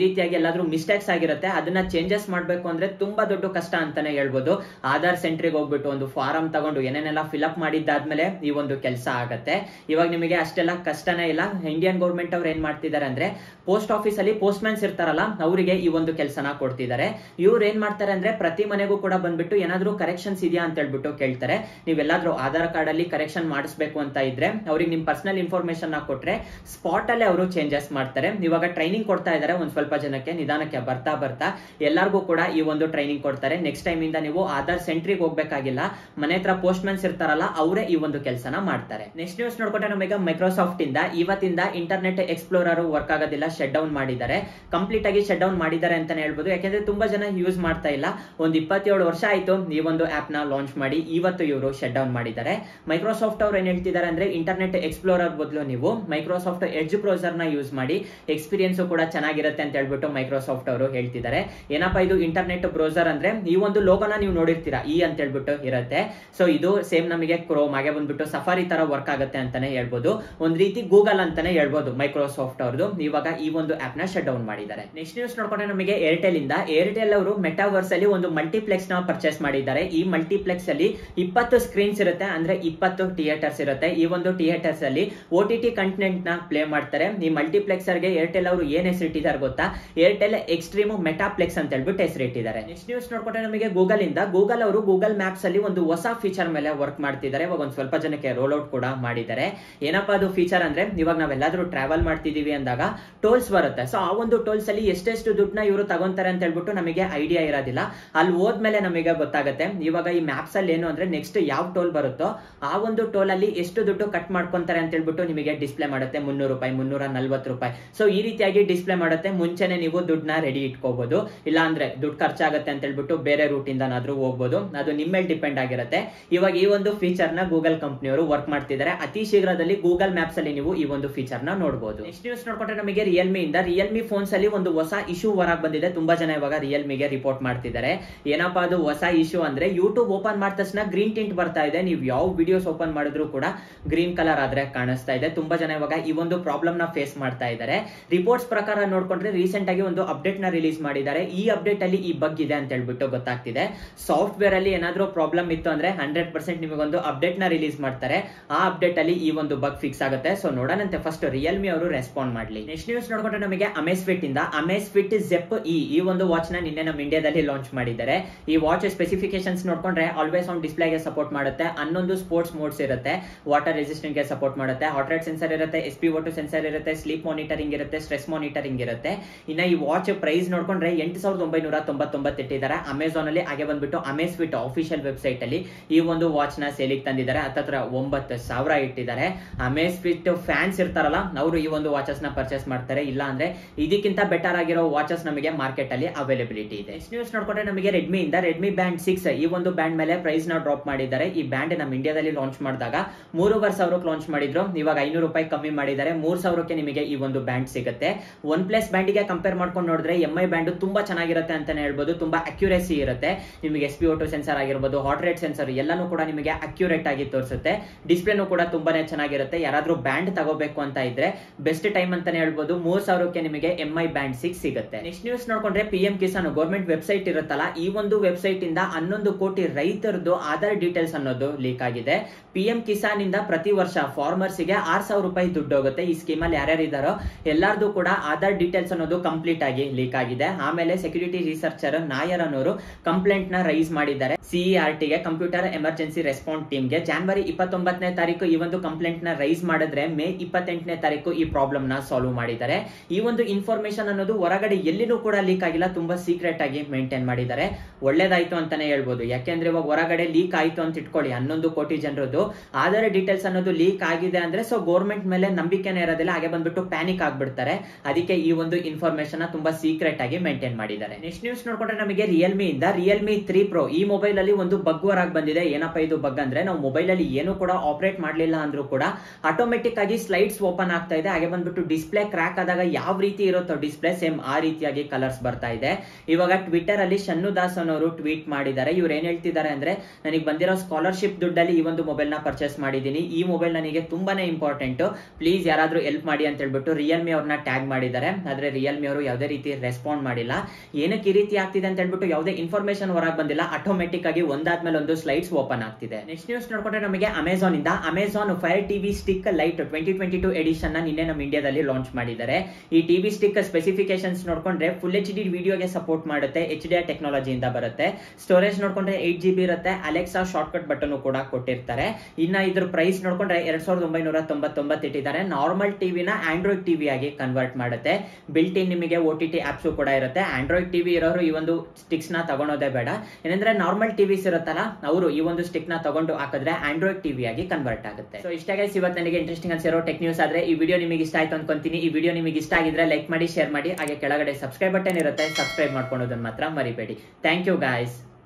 ರೀತಿಯಾಗಿ ಎಲ್ಲಾದ್ರೂ ಮಿಸ್ಟೇಕ್ಸ್ ಆಗಿರುತ್ತೆ ಅದನ್ನ ಚೇಂಜಸ್ ಮಾಡ್ಬೇಕು ಅಂದ್ರೆ ತುಂಬಾ ದೊಡ್ಡ ಕಷ್ಟ ಅಂತಾನೆ ಹೇಳ್ಬೋದು ಆಧಾರ್ ಸೆಂಟ್ರಿಗೆ ಹೋಗ್ಬಿಟ್ಟು ಒಂದು ಫಾರಂ ತಗೊಂಡು ಏನೇನೆಲ್ಲ ಫಿಲ್ಅಪ್ ಮಾಡಿದ್ದಾದ್ಮೇಲೆ ಈ ಒಂದು ಕೆಲಸ ಆಗತ್ತೆ ಇವಾಗ ನಿಮಗೆ ಅಷ್ಟೆಲ್ಲ ಕಷ್ಟನೇ ಇಲ್ಲ ಇಂಡಿಯನ್ ಗೌರ್ಮೆಂಟ್ ಅವ್ರು ಏನ್ ಮಾಡ್ತಿದ್ದಾರೆ ಅಂದ್ರೆ ಪೋಸ್ಟ್ ಆಫೀಸ್ ಅಲ್ಲಿ ಪೋಸ್ಟ್ ಮ್ಯಾನ್ಸ್ ಇರ್ತಾರಲ್ಲ ಅವರಿಗೆ ಈ ಒಂದು ಕೆಲಸನ ಕೊಡ್ತಿದ್ದಾರೆ ಇವ್ರು ಏನ್ ಮಾಡ್ತಾರೆ ಅಂದ್ರೆ ಪ್ರತಿ ಮನೆಗೂ ಕೂಡ ಬಂದ್ಬಿಟ್ಟು ಏನಾದ್ರೂ ಕರೆಕ್ಷನ್ಸ್ ಇದೆಯಾ ಅಂತ ಹೇಳ್ಬಿಟ್ಟು ಕೇಳ್ತಾರೆ ನೀವೆಲ್ಲಾದ್ರೂ ಆಧಾರ್ ಕಾರ್ಡ್ ಅಲ್ಲಿ ಕರೆಕ್ಷನ್ ಮಾಡಿಸ್ಬೇಕು ಅಂತ ಇದ್ರೆ ಅವ್ರಿಗೆ ನಿಮ್ ಪರ್ಸನಲ್ ಇನ್ಫಾರ್ಮೇಶನ್ ನ ಕೊಟ್ರೆ ಸ್ಪಾಟ್ ಅಲ್ಲೇ ಅವರು ಚೇಂಜಸ್ ಮಾಡ್ತಾರೆ ಇವಾಗ ಟ್ರೈನಿಂಗ್ ಕೊಡ್ತಾ ಇದ್ದಾರೆ ಒಂದ್ ಸ್ವಲ್ಪ ಜನಕ್ಕೆ ನಿಧಾನಕ್ಕೆ ಬರ್ತಾ ಬರ್ತಾ ಎಲ್ಲರಿಗೂ ಕೂಡ ಈ ಒಂದು ಟ್ರೈನಿಂಗ್ ಕೊಡ್ತಾರೆ ನೆಕ್ಸ್ಟ್ ಟೈಮ್ ಇಂದ ನೀವು ಆಧಾರ್ ಸೆಂಟ್ರಿಗೆ ಹೋಗ್ಬೇಕಾಗಿಲ್ಲ ಮನೆ ಹತ್ರ ಪೋಸ್ಟ್ ಮ್ಯಾನ್ಸ್ ಇರ್ತಾರಲ್ಲ ಅವರೇ ಈ ಒಂದು ಕೆಲಸನ ಮಾಡ್ತಾರೆ ನೆಕ್ಸ್ಟ್ ನ್ಯೂಸ್ ನೋಡ್ಕೊಂಡ್ರೆ ನಮಗೆ ಮೈಕ್ರೋಸಾಫ್ಟ್ ಇಂದ ಇವತ್ತಿಂದ ಇಂಟರ್ನೆಟ್ ಎಕ್ಸ್ಪ್ಲೋರರ್ ವರ್ಕ್ ಆಗೋದಿಲ್ಲ ಶಟ್ ಡೌನ್ ಮಾಡಿದ್ದಾರೆ ಕಂಪ್ಲೀಟ್ ಆಗಿ ಶಟ್ ಡೌನ್ ಮಾಡಿದ್ದಾರೆ ಅಂತಾನೆ ಹೇಳ್ಬೋದು ಯಾಕಂದ್ರೆ ತುಂಬಾ ಜನ ಯೂಸ್ ಮಾಡ್ತಾ ಇಲ್ಲ ಒಂದ್ ಇಪ್ಪತ್ತೇಳು ವರ್ಷ ಆಯ್ತು ಈ ಒಂದು ಆಪ್ ನ ಲಾಂಚ್ ಮಾಡಿ ಇವತ್ತು ಇವರು ಶಟ್ ಡೌನ್ ಮಾಡಿದ್ದಾರೆ ಮೈಕ್ರೋಸಾಫ್ಟ್ ಅವ್ರು ಏನ್ ಹೇಳ್ತಿದ್ದಾರೆ ಅಂದ್ರೆ ಇಂಟರ್ನೆಟ್ ಎಕ್ಸ್ಪ್ಲೋರರ್ ಬದಲು ನೀವು ಮೈಕ್ರೋಸಾಫ್ಟ್ ಎಡ್ಜ್ ಬ್ರೌಸರ್ ನ ಯೂಸ್ ಮಾಡಿ ಎಕ್ಸ್ಪೀರಿಯನ್ಸ್ ಕೂಡ ಚೆನ್ನಾಗಿರುತ್ತೆ ಅಂತ ಹೇಳ್ಬಿಟ್ಟು ಮೈಕ್ರೋಸಾಫ್ಟ್ ಅವರು ಹೇಳ್ತಿದ್ದಾರೆ ಏನಪ್ಪಾ ಇದು ಇಂಟರ್ನೆಟ್ ಬ್ರೌಸರ್ ಅಂದ್ರೆ ಈ ಒಂದು ಲೋಗೋನ ನೀವು ನೋಡಿರ್ತೀರಾ ಈ ಅಂತ ಹೇಳ್ಬಿಟ್ಟು ಇರುತ್ತೆ ಸೊ ಇದು ಸೇಮ್ ನಮಗೆ ಕ್ರೋಮ್ ಹಾಗೆ ಬಂದ್ಬಿಟ್ಟು ಸಫಾರಿ ತರ ವರ್ಕ್ ಆಗುತ್ತೆ ಅಂತಾನೆ ಹೇಳ್ಬೋದು ಒಂದ್ ರೀತಿ ಗೂಗಲ್ ಅಂತಾನೆ ಹೇಳ್ಬೋದು ಮೈಕ್ರೋಸಾಫ್ಟ್ ಅವ್ರದ್ದು ಇವಾಗ ಈ ಒಂದು ಆಪ್ ನ ಶಟ್ ಡೌನ್ ಮಾಡಿದ್ದಾರೆ ನೆಕ್ಸ್ಟ್ ನ್ಯೂಸ್ ನೋಡ್ಕೊಂಡ್ರೆ ನಮಗೆ ಏರ್ಟೆಲ್ ಇಂದ ಏರ್ಟೆಲ್ ಅವರು ಮೆಟಾವರ್ಸ್ ಅಲ್ಲಿ ಒಂದು ಮಲ್ಟಿಪ್ಲೆಕ್ಸ್ ನ ಪರ್ಚೇಸ್ ಮಾಡಿದ್ದಾರೆ ಈ ಮಲ್ಟಿಪ್ಲೆಕ್ಸ್ ಅಲ್ಲಿ ಇಪ್ಪತ್ತು ಸ್ಕ್ರೀನ್ಸ್ ಇರುತ್ತೆ ಅಂದ್ರೆ ಇಪ್ಪತ್ತು ಥಿಯೇಟರ್ಸ್ ಇರುತ್ತೆ ಈ ಒಂದು ಥಿಯೇಟರ್ಸ್ ಅಲ್ಲಿ ಓ ಟಿ ಟಿ ಕಂಟೆಂಟ್ ನ ಪ್ಲೇ ಮಾಡ್ತಾರೆ ಈ ಮಲ್ಟಿಪ್ಲೆಕ್ಸರ್ ಗೆ ಏರ್ಟೆಲ್ ಅವರು ಏನ್ ಹೆಸರಿಟ್ಟಿದ್ದಾರೆ ಗೊತ್ತಾ ಏರ್ಟೆಲ್ ಎಕ್ಸ್ಟ್ರೀಮ್ ಮೆಟಾಪ್ಲೆಕ್ಸ್ ಅಂತ ಹೇಳ್ಬಿಟ್ಟು ಹೆಸರಿಟ್ಟಿದ್ದಾರೆ ನೆಕ್ಸ್ಟ್ ನ್ಯೂಸ್ ನೋಡ್ಕೊಂಡ್ರೆ ನಮಗೆ ಗೂಗಲ್ ಇಂದ ಗೂಗಲ್ ಅವರು ಗೂಗಲ್ ಮ್ಯಾಪ್ಸ್ ಅಲ್ಲಿ ಒಂದು ಹೊಸ ಫೀಚರ್ ಮೇಲೆ ವರ್ಕ್ ಮಾಡ್ತಿದ್ದಾರೆ ಇವಾಗ ಒಂದು ಸ್ವಲ್ಪ ಜನಕ್ಕೆ ರೋಲ್ ಔಟ್ ಕೂಡ ಮಾಡಿದ್ದಾರೆ ಏನಪ್ಪಾ ಅದು ಫೀಚರ್ ಅಂದ್ರೆ ಇವಾಗ ನಾವೆಲ್ಲಾದ್ರೂ ಟ್ರಾವೆಲ್ ಮಾಡ್ತಿದೀವಿ ಅಂದಾಗ ಟೋಲ್ಸ್ ಬರುತ್ತೆ ಸೊ ಆ ಒಂದು ಟೋಲ್ಸ್ ಅಲ್ಲಿ ಎಷ್ಟೆಷ್ಟು ದುಡ್ಡನ್ನ ಇವರು ತಗೊಂತಾರೆ ಅಂತ ಹೇಳ್ಬಿಟ್ಟು ನಮಗೆ ಐಡಿಯಾ ಇರೋದಿಲ್ಲ ಅಲ್ಲಿ ಹೋದ್ಮೇಲೆ ನಮಗೆ ಗೊತ್ತಾಗುತ್ತೆ ಇವಾಗ ಈ ಮ್ಯಾಪ್ಸ್ ಅಲ್ಲಿ ಏನು ಅಂದ್ರೆ ನೆಕ್ಸ್ಟ್ ಯಾವ ಟೋಲ್ ಬರುತ್ತೋ ಆ ಒಂದು ಟೋಲ್ ಅಲ್ಲಿ ಎಷ್ಟು ದುಡ್ಡು ಕಟ್ ಮಾಡ್ಕೊಂತಾರೆ ಅಂತ ಹೇಳ್ಬಿಟ್ಟು ನಿಮಗೆ ಡಿಸ್ಪ್ಲೇ ಮಾಡುತ್ತೆ ಮುನ್ನೂರು ರೂಪಾಯಿ ಮುನ್ನೂರ ನಲ್ವತ್ತು ರೂಪಾಯಿ ಸೊ ಈ ರೀತಿಯಾಗಿ ಡಿಸ್ಪ್ಲೇ ಮಾಡುತ್ತೆ ಮುಂಚೆನೆ ನೀವು ದುಡ್ಡನ್ನ ರೆಡಿ ಇಟ್ಕೋಬಹುದು ಇಲ್ಲ ಅಂದ್ರೆ ದುಡ್ಡು ಖರ್ಚಾಗುತ್ತೆ ಅಂತ ಹೇಳ್ಬಿಟ್ಟು ಬೇರೆ ರೂಟ್ ಇಂದನಾದ್ರೂ ಹೋಗ್ಬೋದು ಅದು ನಿಮ್ಮ ಮೇಲೆ ಡಿಪೆಂಡ್ ಆಗಿರುತ್ತೆ ಇವಾಗ ಈ ಒಂದು ಫೀಚರ್ ನ ಗೂಗಲ್ ಕಂಪ್ನಿಯವರು ವರ್ಕ್ ಮಾಡ್ತಿದ್ದಾರೆ ಅತಿ ಶೀಘ್ರದಲ್ಲಿ ಗೂಗಲ್ ಮ್ಯಾಪ್ಸ್ ಅಲ್ಲಿ ನೀವು ಈ ಒಂದು ಫೀಚರ್ ನ ನೋಡಬಹುದು ನೆಕ್ಸ್ಟ್ ನ್ಯೂಸ್ ನೋಡ್ಕೊಂಡ್ರೆ ನಮಗೆ ರಿಯಲ್ಮಿ ಇಂದ ರಿಯಲ್ಮಿ ಫೋನ್ಸ್ ಅಲ್ಲಿ ಒಂದು ಹೊಸ ಇಶ್ಯೂ ಹೊರಗೆ ಬಂದಿದೆ ತುಂಬಾ ಜನ ಇವಾಗ ರಿಯಲ್ಮಿಗೆ ರಿಪೋರ್ಟ್ ಮಾಡ್ತಿದ್ದಾರೆ ಏನಪ್ಪಾ ಅದು ಹೊಸ ಇಶ್ಯೂ ಅಂದ್ರೆ ಯೂಟ್ಯೂಬ್ ಓಪನ್ ಮಾಡಿದ ತಕ್ಷಣ ಗ್ರೀನ್ ಟಿಂಟ್ ಬರ್ತಾ ಇದೆ ನೀವು ಯಾವ ವಿಡಿಯೋಸ್ ಓಪನ್ ಮಾಡಿದ್ರು ಕೂಡ ಗ್ರೀನ್ ಕಲರ್ ಆದ್ರೆ ಕಾಣಿಸ್ತಾ ಇದೆ ತುಂಬಾ ಜನ ಇವಾಗ ಈ ಒಂದು ಪ್ರಾಬ್ಲಮ್ ನ ಫೇಸ್ ಮಾಡ್ತಾ ಇದ್ದಾರೆ ರಿಪೋರ್ಟ್ಸ್ ಪ್ರಕಾರ ನೋಡ್ಕೊಂಡ್ರೆ ರೀಸೆಂಟ್ ಆಗಿ ಒಂದು ಅಪ್ಡೇಟ್ ನ ರಿಲೀಸ್ ಮಾಡಿದ್ದಾರೆ ಈ ಅಪ್ಡೇಟ್ ಅಲ್ಲಿ ಈ ಬಗ್ ಇದೆ ಅಂತ ಹೇಳ್ಬಿಟ್ಟು ಗೊತ್ತಾಗ್ತಿದೆ ಸಾಫ್ಟ್ವೇರ್ ಅಲ್ಲಿ ಏನಾದ್ರೂ ಪ್ರಾಬ್ಲಮ್ ಇತ್ತು ಅಂದ್ರೆ ಹಂಡ್ರೆಡ್ ಪರ್ಸೆಂಟ್ ನಿಮಗೊಂದು ಅಪ್ಡೇಟ್ ನ ರಿಲೀಸ್ ಮಾಡ್ತಾರೆ ಆ ಅಪ್ಡೇಟ್ ಅಲ್ಲಿ ಈ ಒಂದು ಬಗ್ ಫಿಕ್ಸ್ ಆಗುತ್ತೆ ಸೊ ನೋಡೋಣಂತೆ ಫಸ್ಟ್ ರಿಯಲ್ಮಿ ಅವರು ರೆಸ್ಪಾಂಡ್ ಮಾಡ್ಲಿ ನೆಕ್ಸ್ಟ್ ನ್ಯೂಸ್ ನೋಡ್ಕೊಂಡ್ರೆ ನಮಗೆ ಅಮೆಸ್ಫಿಟ್ ಇಂದ ಅಮೆಸ್ಫಿಟ್ ಜೆಪ್ ಇ ಈ ಒಂದು ವಾಚ್ ನ ನಿನ್ನೆ ನಮ್ಮ ಇಂಡಿಯಾದಲ್ಲಿ ಲಾಂಚ್ ಮಾಡಿದ್ದಾರೆ ಈ ವಾಚ್ ಸ್ಪೆಸಿಫಿಕೇಶನ್ಸ್ ನೋಡ್ಕೊಂಡ್ರೆ ಆಲ್ವೇಸ್ ಆನ್ ಡಿಸ್ಪ್ಲೇಗೆ ಸಪೋರ್ಟ್ ಮಾಡುತ್ತೆ ಹನ್ನೊಂದು ಸ್ಪೋರ್ಟ್ಸ್ ಮೋಡ್ಸ್ ಇರುತ್ತೆ ವಾಟರ್ ರೆಸಿಸ್ಟೆಂಟ್ ಗೆ ಸಪೋರ್ಟ್ ಮಾಡುತ್ತೆ ಹಾಟ್ ರೇಟ್ ಸೆನ್ಸರ್ ಇರುತ್ತೆ ಎಸ್ ಪಿ ಓಟು ಸೆನ್ಸರ್ ಇರುತ್ತೆ ಸ್ಲೀಪ್ ಮಾನಿಟರಿಂಗ್ ಇರುತ್ತೆ ಸ್ಟ್ರೆಸ್ ಮಾನಿಟರಿಂಗ್ ಇರುತ್ತೆ ಇನ್ನ ಈ ವಾಚ್ ಪ್ರೈಸ್ ನೋಡ್ಕೊಂಡ್ರೆ ಎಂಟು ಸಾವಿರದ ಒಂಬೈನೂರ ತೊಂಬತ್ತೊಂಬತ್ತು ಇಟ್ಟಿದ್ದಾರೆ ಅಮೆಝಾನ್ ಅಲ್ಲಿ ಹಾಗೆ ಬಂದ್ಬಿಟ್ಟು ಅಮೆಸ್ವಿಟ್ ಆಫಿಷಿಯಲ್ ವೆಬ್ಸೈಟ್ ಅಲ್ಲಿ ಈ ಒಂದು ವಾಚ್ ನ ಸೇಲಿಗೆ ತಂದಿದ್ದಾರೆ ಹತ್ತತ್ರ ಒಂಬತ್ತು ಸಾವಿರ ಇಟ್ಟಿದ್ದಾರೆ ಅಮೆಸ್ವಿಟ್ ಫ್ಯಾನ್ಸ್ ಇರ್ತಾರಲ್ಲ ಅವರು ಈ ಒಂದು ವಾಚಸ್ ನ ಪರ್ಚೇಸ್ ಮಾಡ್ತಾರೆ ಇಲ್ಲ ಅಂದ್ರೆ ಇದಕ್ಕಿಂತ ಬೆಟರ್ ಆಗಿರೋ ವಾಚಸ್ ನಮಗೆ ಮಾರ್ಕೆಟ್ ಅಲ್ಲಿ ಅವೈಲಬಿಲಿಟಿ ಇದೆ ನೆಕ್ಸ್ಟ್ ನ್ಯೂಸ್ ನೋಡ್ಕೊಂಡ್ರೆ ನಮಗೆ ರೆಡ್ಮಿ ಇಂದ ರೆಡ್ಮಿ ಬ್ಯಾಂಡ್ ಸಿಕ್ಸ್ ಈ ಒಂದು ಬ್ಯಾಂಡ್ ಮೇಲೆ ಪ್ರೈಸ್ ನ ಡ್ರಾಪ್ ಮಾಡಿದ್ದಾರೆ ಈ ಬ್ಯಾಂಡ್ ನಮ್ಮ ಇಂಡಿಯಾದಲ್ಲಿ ಲಾಂಚ್ ಮಾಡಿದಾಗ ಮೂರುವರೆ ಸಾವಿರಕ್ಕೆ ಲಾಂಚ್ ಮಾಡಿದ್ರು ಇವಾಗ ಐನೂರು ರೂಪಾಯಿ ಕಮ್ಮಿ ಮಾಡಿದ್ದಾರೆ ಮೂರ್ ಸಾವಿರಕ್ಕೆ ನಿಮಗೆ ಈ ಒಂದು ಬ್ಯಾಂಡ್ ಸಿಗುತ್ತೆ ಒನ್ ಪ್ಲಸ್ ಬ್ಯಾಂಡಿಗೆ ಕಂಪೇರ್ ಮಾಡ್ಕೊಂಡು ನೋಡಿದ್ರೆ ಎಂ ಐ ಬ್ಯಾಂಡ್ ತುಂಬಾ ಚೆನ್ನಾಗಿರುತ್ತೆ ಅಂತಾನೆ ಹೇಳ್ಬೋದು ತುಂಬಾ ಅಕ್ಯುರೇಸಿ ಇರುತ್ತೆ ನಿಮಗೆ ಎಸ್ ಪಿ ಓಟೋ ಸೆನ್ಸರ್ ಆಗಿರ್ಬೋದು ಹಾಟ್ ರೇಟ್ ಸೆನ್ಸರ್ ಎಲ್ಲಾನು ಕೂಡ ನಿಮಗೆ ಅಕ್ಯುರೇಟ್ ಆಗಿ ತೋರಿಸುತ್ತೆ ಡಿಸ್ಪ್ಲೇನು ಕೂಡ ತುಂಬಾನೇ ಚೆನ್ನಾಗಿರುತ್ತೆ ಯಾರಾದ್ರೂ ಬ್ಯಾಂಡ್ ತಗೋಬೇಕು ಅಂತ ಇದ್ರೆ ಬೆಸ್ಟ್ ಟೈಮ್ ಅಂತಾನೆ ಹೇಳ್ಬೋದು ಮೂರ್ ಸಾವಿರಕ್ಕೆ ನಿಮಗೆ ಎಂ ಐ ಬ್ಯಾಂಡ್ ಸಿಕ್ಸ್ ಸಿಗುತ್ತೆ ನೆಕ್ಸ್ಟ್ ನ್ಯೂಸ್ ನೋಡ್ಕೊಂಡ್ರೆ P M Kisan government website ಇರುತ್ತಲ್ಲ ಈ ಒಂದು ವೆಬ್ಸೈಟ್ ಇಂದ ಹನ್ನೊಂದು ಕೋಟಿ ರೈತರದ್ದು ಆಧಾರ್ ಡೀಟೇಲ್ಸ್ ಅನ್ನೋದು ಲೀಕ್ ಆಗಿದೆ ಪಿ ಎಂ ಕಿಸಾನ್ ಇಂದ ಪ್ರತಿ ವರ್ಷ ಫಾರ್ಮರ್ಸ್ ಗೆ ಆರ್ ಸಾವಿರ ರೂಪಾಯಿ ದುಡ್ಡು ಹೋಗುತ್ತೆ ಈ ಸ್ಕೀಮ್ ಅಲ್ಲಿ ಯಾರ್ಯಾರು ಇದಾರೋ ಎಲ್ಲಾರ್ದು ಕೂಡ ಆಧಾರ್ ಡೀಟೇಲ್ಸ್ ಅನ್ನೋದು ಕಂಪ್ಲೀಟ್ ಆಗಿ ಲೀಕ್ ಆಗಿದೆ ಆಮೇಲೆ ಸೆಕ್ಯೂರಿಟಿ ರಿಸರ್ಚರ್ ನಾಯರ್ ಅನ್ನೋರು ಕಂಪ್ಲೇಂಟ್ ನ ರೈಸ್ ಮಾಡಿದ್ದಾರೆ ಸಿಇಆರ್ ಟಿಗೆ ಕಂಪ್ಯೂಟರ್ ಎಮರ್ಜೆನ್ಸಿ ರೆಸ್ಪಾನ್ಸ್ ಟೀಮ್ ಗೆ ಜಾನ್ವರಿ ಇಪ್ಪತ್ತೊಂಬತ್ತನೇ ತಾರೀಕು ಈ ಒಂದು ಕಂಪ್ಲೇಂಟ್ ನ ರೈಸ್ ಮಾಡಿದ್ರೆ ಮೇ ಇಪ್ಪತ್ತೆಂಟನೇ ತಾರೀಕು ಈ ಪ್ರಾಬ್ಲಮ್ ನ ಸಾಲ್ವ್ ಮಾಡಿದ್ದಾರೆ ಈ ಒಂದು ಇನ್ಫಾರ್ಮೇಶನ್ ಅನ್ನೋದು ಹೊರಗಡೆ ಎಲ್ಲಿನೂ ಕೂಡ ಲೀಕ್ ಆಗಿಲ್ಲ ತುಂಬಾ ಸೀಕ್ರೆಟ್ ಆಗಿ ಮೇಂಟೈನ್ ಮಾಡಿದ್ದಾರೆ ಒಳ್ಳೇದಾಯ್ತು ಅಂತಾನೆ ಹೇಳ್ಬೋದು ಯಾಕೆಂದ್ರೆ ಇವಾಗ ಹೊರಗಡೆ ಲೀಕ್ ಆಯ್ತು ಅಂತ ಇಟ್ಕೊಳ್ಳಿ ಹನ್ನೊಂದು ಕೋಟಿ ಜನರದ್ದು ಆಧಾರ್ ಡೀಟೇಲ್ಸ್ ಅನ್ನೋದು ಲೀಕ್ ಆಗಿದೆ ಅಂದ್ರೆ ಸೊ ಗೌರ್ಮೆಂಟ್ ಮೇಲೆ ನಂಬಿಕೆನೇ ಇರೋದಿಲ್ಲ ಹಾಗೆ ಬಂದ್ಬಿಟ್ಟು ಪ್ಯಾನಿಕ್ ಆಗ್ಬಿಡ್ತಾರೆ ಅದಕ್ಕೆ ಈ ಒಂದು ಇನ್ಫಾರ್ಮೇಶನ್ ತುಂಬಾ ಸೀಕ್ರೆಟ್ ಆಗಿ ಮೇಂಟೈನ್ ಮಾಡಿದ್ದಾರೆ ನೆಕ್ಸ್ಟ್ ನ್ಯೂಸ್ ನೋಡ್ಕೊಂಡ್ರೆ ನಮಗೆ ರಿಯಲ್ಮಿ ಇಂದ ರಿಯಲ್ಮಿ ತ್ರೀ ಪ್ರೋ ಈ ಮೊಬೈಲ್ ಅಲ್ಲಿ ಒಂದು ಬಗ್ ಹೊರಗೆ ಬಂದಿದೆ ಏನಪ್ಪಾ ಇದು ಬಗ್ ಅಂದ್ರೆ ನಾವು ಮೊಬೈಲ್ ಅಲ್ಲಿ ಏನು ಕೂಡ ಆಪರೇಟ್ ಮಾಡ್ಲಿಲ್ಲ ಅಂದ್ರೂ ಕೂಡ ಆಟೋಮೆಟಿಕ್ ಆಗಿ ಸ್ಲೈಡ್ಸ್ ಓಪನ್ ಆಗ್ತಾ ಇದೆ ಹಾಗೆ ಬಂದ್ಬಿಟ್ಟು ಡಿಸ್ಪ್ಲೇ ಕ್ರಾಕ್ ಆದಾಗ ಯಾವ ರೀತಿ ಇರುತ್ತೋ ಡಿಸ್ಪ್ಲೇ ಸೇಮ್ ಆ ರೀತಿಯಾಗಿ ಕಲರ್ಸ್ ಬರ್ತಾ ಇದೆ ಇವಾಗ ಟ್ವಿಟರ್ ಅಲ್ಲಿ ಶನ್ನು ದಾಸ್ ಅನ್ನೋರು ಟ್ವೀಟ್ ಮಾಡಿದ್ದಾರೆ ಇವ್ರು ಏನ್ ಹೇಳ್ತಿದ್ದಾರೆ ಅಂದ್ರೆ ನನಗೆ ಬಂದಿರೋ ಸ್ಕಾಲರ್ಶಿಪ್ ದುಡ್ಡಲ್ಲಿ ಈ ಒಂದು ಮೊಬೈಲ್ ನ ಪರ್ಚೇಸ್ ಮಾಡಿದ್ದೀನಿ ಈ ಮೊಬೈಲ್ ನನಗೆ ತುಂಬಾನೇ ಇಂಪಾರ್ಟೆಂಟ್ ಪ್ಲೀಸ್ ಯಾರಾದ್ರೂ ಹೆಲ್ಪ್ ಮಾಡಿ ಅಂತ ಹೇಳ್ಬಿಟ್ಟು ರಿಯಲ್ಮಿ ಅವ್ರನ್ನ ಟ್ಯಾಗ್ ಮಾಡಿದ್ದಾರೆ ಆದ್ರೆ ರಿಯಲ್ಮಿ ರಿಯಲ್ಮಿ ಅವರು ಯಾವುದೇ ರೀತಿ ರೆಸ್ಪಾಂಡ್ ಮಾಡಿಲ್ಲ ಏನಕ್ಕೆ ಈ ರೀತಿ ಆಗ್ತಿದೆ ಅಂತ ಹೇಳ್ಬಿಟ್ಟು ಯಾವುದೇ ಇನ್ಫಾರ್ಮೇಶನ್ ಹೊರಗೆ ಬಂದಿಲ್ಲ ಆಟೋಮೆಟಿಕ್ ಆಗಿ ಒಂದಾದ್ಮೇಲೆ ಒಂದು ಸ್ಲೈಡ್ಸ್ ಓಪನ್ ಆಗ್ತಿದೆ ನೆಕ್ಸ್ಟ್ ನ್ಯೂಸ್ ನೋಡ್ಕೊಂಡ್ರೆ ನಮಗೆ ಅಮೆಝಾನ್ ಇಂದ Amazon Fire TV Stick Lite twenty twenty two edition ನ ನಿನ್ನೆ ನಮ್ಮ ಇಂಡಿಯಾದಲ್ಲಿ ಲಾಂಚ್ ಮಾಡಿದ್ದಾರೆ ಈ ಟಿವಿ ಸ್ಟಿಕ್ ಸ್ಪೆಸಿಫಿಕೇಶನ್ಸ್ ನೋಡ್ಕೊಂಡ್ರೆ ಫುಲ್ ಎಚ್ ಡಿ ವಿಡಿಯೋಗೆ ಸಪೋರ್ಟ್ ಮಾಡುತ್ತೆ ಎಚ್ ಡಿ ಟೆಕ್ನಾಲಜಿಯಿಂದ ಬರುತ್ತೆ ಸ್ಟೋರೇಜ್ ನೋಡ್ಕೊಂಡ್ರೆ ಏಟ್ ಜಿ ಬಿ ಇರುತ್ತೆ ಅಲೆಕ್ಸಾ ಶಾರ್ಟ್ಕಟ್ ಬಟನ್ ಕೂಡ ಕೊಟ್ಟಿರ್ತಾರೆ ಇನ್ನ ಇದ್ರ ಪ್ರೈಸ್ ನೋಡ್ಕೊಂಡ್ರೆ ಎರಡ್ ಸಾವಿರದ ಒಂಬೈನೂರ ತೊಂಬತ್ತೊಂಬತ್ತು ಇಟ್ಟಿದ್ದಾರೆ ನಾರ್ಮಲ್ ಟಿವಿನ ಆಂಡ್ರಾಯ್ಡ್ ಟಿವಿ ಆಗಿ ಕನ್ವರ್ಟ್ ಮಾಡುತ್ತೆ ಬಿಲ್ಟ್ ಇನ್ ನಿಮಗೆ ಓ ಟಿ ಟಿ ಆಪ್ಸು ಕೂಡ ಇರುತ್ತೆ ಆಂಡ್ರಾಯ್ಡ್ ಟಿವಿ ಇರೋರು ಈ ಒಂದು ಸ್ಟಿಕ್ಸ್ ನ ತಗೊಳೋದೇ ಬೇಡ ಏನಂದ್ರೆ ನಾರ್ಮಲ್ ಟಿವಿಸ್ ಇರುತ್ತಲ್ಲ ಅವರು ಈ ಒಂದು ಸ್ಟಿಕ್ ನ ತಗೊಂಡು ಹಾಕಿದ್ರೆ ಆಂಡ್ರಾಯ್ಡ್ ಟಿವಿ ಆಗಿ ಕನ್ವರ್ಟ್ ಆಗುತ್ತೆ ಸೊ ಇಷ್ಟ ಗೈಸ್ ಇವತ್ತು ನನಗೆ ಇಂಟ್ರೆಸ್ಟಿಂಗ್ ಅನ್ಸಿರೋ ಟೆಕ್ ನ್ಯೂಸ್ ಆದ್ರೆ ಈ ವಿಡಿಯೋ ನಿಮಗೆ ಇಷ್ಟ ಆಯ್ತು ಅನ್ಕೊಂತೀನಿ ಈ ವಿಡಿಯೋ ನಿಮಗೆ ಇಷ್ಟ ಆಗಿದ್ರೆ ಲೈಕ್ ಮಾಡಿ ಶೇರ್ ಮಾಡಿ ಹಾಗೆ ಕೆಳಗಡೆ ಸಬ್ಸ್ಕ್ರೈಬ್ ಬಟನ್ ಇರುತ್ತೆ ಸಬ್ಸ್ಕ್ರೈಬ್ ಮಾಡ್ಕೊಳೋದನ್ನ ಮಾತ್ರ ಮರಿಬೇಡಿ ಥ್ಯಾಂಕ್ ಯು ಗಾಯ್ಸ್